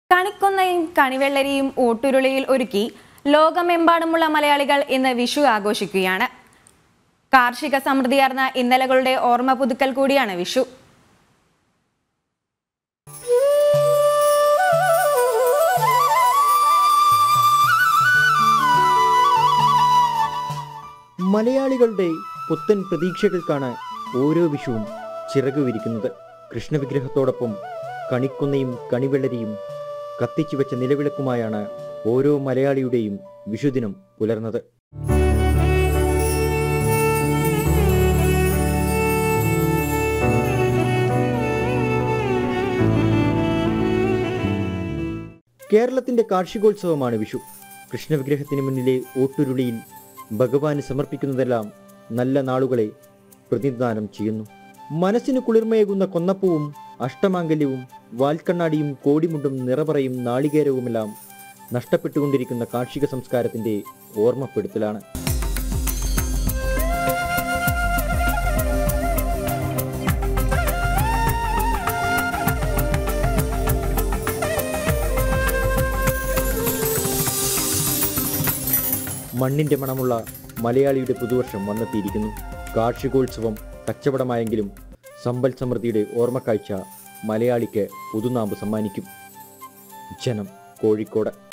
കണിക്കൊന്നയും കണിവെള്ളരിയും ഊട്ടുരുളിയിൽ ഒരുക്കി ലോകമെമ്പാടുമുള്ള മലയാളികൾ ഇന്ന് വിഷു ആഘോഷിക്കുകയാണ് കാർഷിക സമൃദ്ധിയാർന്ന ഇന്നലകളുടെ ഓർമ്മ പുതുക്കൽ കൂടിയാണ് വിഷു മലയാളികളുടെ പുത്തൻ പ്രതീക്ഷകൾക്കാണ് ഓരോ വിഷുവും ചിറകു വിരിക്കുന്നത് കൃഷ്ണവിഗ്രഹത്തോടൊപ്പം കണിക്കൊന്നയും കണിവെള്ളരിയും കത്തിച്ചു വെച്ച നിലവിളക്കുമായാണ് ഓരോ മലയാളിയുടെയും വിഷുദിനം പുലർന്നത് കേരളത്തിന്റെ കാർഷികോത്സവമാണ് വിഷു കൃഷ്ണവിഗ്രഹത്തിന് മുന്നിലെ ഓട്ടുരുളിയിൽ ഭഗവാന് സമർപ്പിക്കുന്നതെല്ലാം നല്ല നാളുകളെ പ്രതിനിധാനം ചെയ്യുന്നു മനസ്സിന് കുളിർമയേകുന്ന കൊന്നപ്പൂവും അഷ്ടമാംഗല്യവും വാൽക്കണ്ണാടിയും കോടിമുണ്ടും നിറപറയും നാളികേരവുമെല്ലാം നഷ്ടപ്പെട്ടുകൊണ്ടിരിക്കുന്ന കാർഷിക സംസ്കാരത്തിന്റെ ഓർമ്മപ്പെടുത്തലാണ് മണ്ണിന്റെ മണമുള്ള മലയാളിയുടെ പുതുവർഷം വന്നെത്തിയിരിക്കുന്നു കാർഷികോത്സവം കച്ചവടമായെങ്കിലും സമ്പൽ സമൃദ്ധിയുടെ ഓർമ്മക്കാഴ്ച മലയാളിക്ക് പുതുനാമ്പ് സമ്മാനിക്കും ജനം കോഴിക്കോട്